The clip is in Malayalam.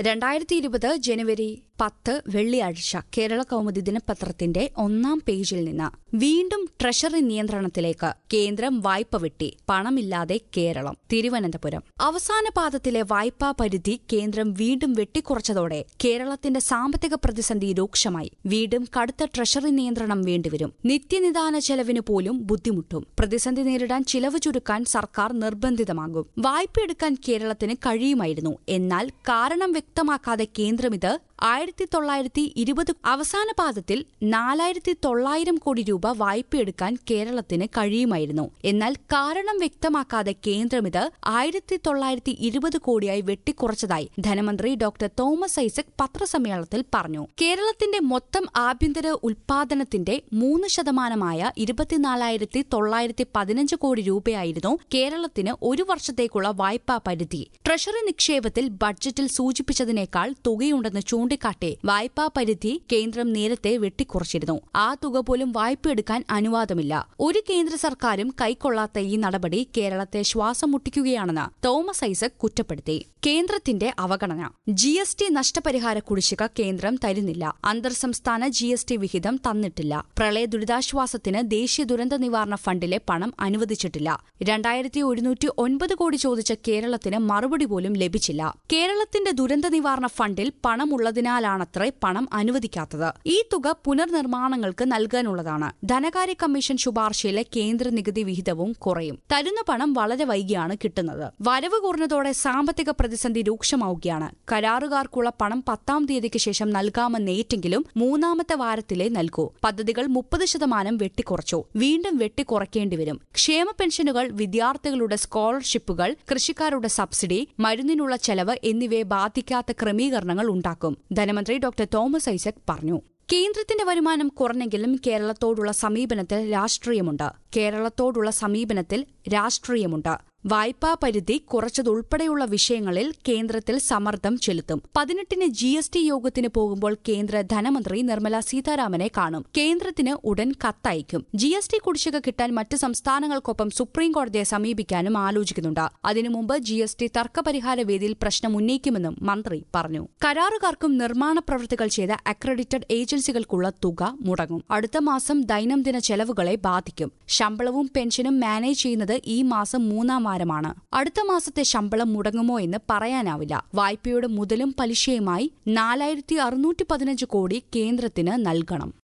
രണ്ടായിരത്തി ഇരുപത് ജനുവരി പത്ത് വെള്ളിയാഴ്ച കേരള കൗമുദി ദിനപത്രത്തിന്റെ ഒന്നാം പേജിൽ നിന്ന് വീണ്ടും ട്രഷറി നിയന്ത്രണത്തിലേക്ക് കേന്ദ്രം വായ്പ വെട്ടി പണമില്ലാതെ കേരളം തിരുവനന്തപുരം അവസാന പാദത്തിലെ വായ്പാ പരിധി കേന്ദ്രം വീണ്ടും വെട്ടിക്കുറച്ചതോടെ കേരളത്തിന്റെ സാമ്പത്തിക പ്രതിസന്ധി രൂക്ഷമായി വീണ്ടും കടുത്ത ട്രഷറി നിയന്ത്രണം വേണ്ടിവരും നിത്യനിദാന ചെലവിന് പോലും ബുദ്ധിമുട്ടും പ്രതിസന്ധി നേരിടാൻ ചിലവ് ചുരുക്കാൻ സർക്കാർ നിർബന്ധിതമാകും വായ്പയെടുക്കാൻ കേരളത്തിന് കഴിയുമായിരുന്നു എന്നാൽ കാരണം വ്യക്തമാക്കാതെ കേന്ദ്രം ഇത് ആയിരത്തി തൊള്ളായിരത്തി ഇരുപത് അവസാന പാദത്തിൽ നാലായിരത്തി തൊള്ളായിരം കോടി രൂപ വായ്പയെടുക്കാൻ കേരളത്തിന് കഴിയുമായിരുന്നു എന്നാൽ കാരണം വ്യക്തമാക്കാതെ കേന്ദ്രം ഇത് ആയിരത്തി തൊള്ളായിരത്തി ഇരുപത് കോടിയായി വെട്ടിക്കുറച്ചതായി ധനമന്ത്രി ഡോക്ടർ തോമസ് ഐസക് പത്രസമ്മേളനത്തിൽ പറഞ്ഞു കേരളത്തിന്റെ മൊത്തം ആഭ്യന്തര ഉൽപാദനത്തിന്റെ മൂന്ന് ശതമാനമായ ഇരുപത്തിനാലായിരത്തി തൊള്ളായിരത്തി പതിനഞ്ച് കോടി രൂപയായിരുന്നു കേരളത്തിന് ഒരു വർഷത്തേക്കുള്ള വായ്പാ പരിധി ട്രഷറി നിക്ഷേപത്തിൽ ബഡ്ജറ്റിൽ സൂചിപ്പിച്ചതിനേക്കാൾ തുകയുണ്ടെന്ന് ചൂണ്ടിക്കാട്ടി വായ്പാ പരിധി കേന്ദ്രം നേരത്തെ വെട്ടിക്കുറച്ചിരുന്നു ആ തുക പോലും വായ്പയെടുക്കാൻ അനുവാദമില്ല ഒരു കേന്ദ്ര സർക്കാരും കൈക്കൊള്ളാത്ത ഈ നടപടി കേരളത്തെ ശ്വാസം മുട്ടിക്കുകയാണെന്ന് തോമസ് ഐസക് കുറ്റപ്പെടുത്തി കേന്ദ്രത്തിന്റെ അവഗണന ജി എസ് ടി നഷ്ടപരിഹാര കുടിശ്ശിക കേന്ദ്രം തരുന്നില്ല അന്തർ സംസ്ഥാന ജി എസ് ടി വിഹിതം തന്നിട്ടില്ല പ്രളയ ദുരിതാശ്വാസത്തിന് ദേശീയ ദുരന്ത നിവാരണ ഫണ്ടിലെ പണം അനുവദിച്ചിട്ടില്ല രണ്ടായിരത്തി ഒരുന്നൂറ്റി ഒൻപത് കോടി ചോദിച്ച കേരളത്തിന് മറുപടി പോലും ലഭിച്ചില്ല കേരളത്തിന്റെ ദുരന്ത നിവാരണ ഫണ്ടിൽ പണമുള്ളതിനാലാണത്രേ പണം അനുവദിക്കാത്തത് ഈ തുക പുനർനിർമ്മാണങ്ങൾക്ക് നൽകാനുള്ളതാണ് ധനകാര്യ കമ്മീഷൻ ശുപാർശയിലെ കേന്ദ്ര നികുതി വിഹിതവും കുറയും തരുന്ന പണം വളരെ വൈകിയാണ് കിട്ടുന്നത് വരവ് കുറഞ്ഞതോടെ സാമ്പത്തിക പ്രതിസന്ധി രൂക്ഷമാവുകയാണ് കരാറുകാർക്കുള്ള പണം പത്താം തീയതിക്ക് ശേഷം നൽകാമെന്നേറ്റെങ്കിലും മൂന്നാമത്തെ വാരത്തിലേ നൽകൂ പദ്ധതികൾ മുപ്പത് ശതമാനം വെട്ടിക്കുറച്ചു വീണ്ടും വെട്ടിക്കുറയ്ക്കേണ്ടി വരും ക്ഷേമ പെൻഷനുകൾ വിദ്യാർത്ഥികളുടെ സ്കോളർഷിപ്പുകൾ കൃഷിക്കാരുടെ സബ്സിഡി മരുന്നിനുള്ള ചെലവ് എന്നിവയെ ബാധിക്കാത്ത ക്രമീകരണങ്ങൾ ഉണ്ടാക്കും ധനമന്ത്രി ഡോക്ടർ തോമസ് ഐസക് പറഞ്ഞു കേന്ദ്രത്തിന്റെ വരുമാനം കുറഞ്ഞെങ്കിലും കേരളത്തോടുള്ള സമീപനത്തിൽ രാഷ്ട്രീയമുണ്ട് കേരളത്തോടുള്ള സമീപനത്തിൽ രാഷ്ട്രീയമുണ്ട് വായ്പാ പരിധി കുറച്ചതുൾപ്പെടെയുള്ള വിഷയങ്ങളിൽ കേന്ദ്രത്തിൽ സമ്മർദ്ദം ചെലുത്തും പതിനെട്ടിന് ജി എസ് ടി യോഗത്തിന് പോകുമ്പോൾ കേന്ദ്ര ധനമന്ത്രി നിർമ്മല സീതാരാമനെ കാണും കേന്ദ്രത്തിന് ഉടൻ കത്തയക്കും ജി എസ് ടി കുടിശ്ശിക കിട്ടാൻ മറ്റ് സംസ്ഥാനങ്ങൾക്കൊപ്പം സുപ്രീംകോടതിയെ സമീപിക്കാനും ആലോചിക്കുന്നുണ്ട് അതിനു മുമ്പ് ജി എസ് ടി തർക്കപരിഹാര വേദിയിൽ പ്രശ്നം ഉന്നയിക്കുമെന്നും മന്ത്രി പറഞ്ഞു കരാറുകാർക്കും നിർമ്മാണ പ്രവൃത്തികൾ ചെയ്ത അക്രഡിറ്റഡ് ഏജൻസികൾക്കുള്ള തുക മുടങ്ങും അടുത്ത മാസം ദൈനംദിന ചെലവുകളെ ബാധിക്കും ശമ്പളവും പെൻഷനും മാനേജ് ചെയ്യുന്നത് ഈ മാസം മൂന്നാം വാരമാണ് അടുത്ത മാസത്തെ ശമ്പളം മുടങ്ങുമോ എന്ന് പറയാനാവില്ല വായ്പയുടെ മുതലും പലിശയുമായി നാലായിരത്തി അറുന്നൂറ്റി പതിനഞ്ച് കോടി കേന്ദ്രത്തിന് നൽകണം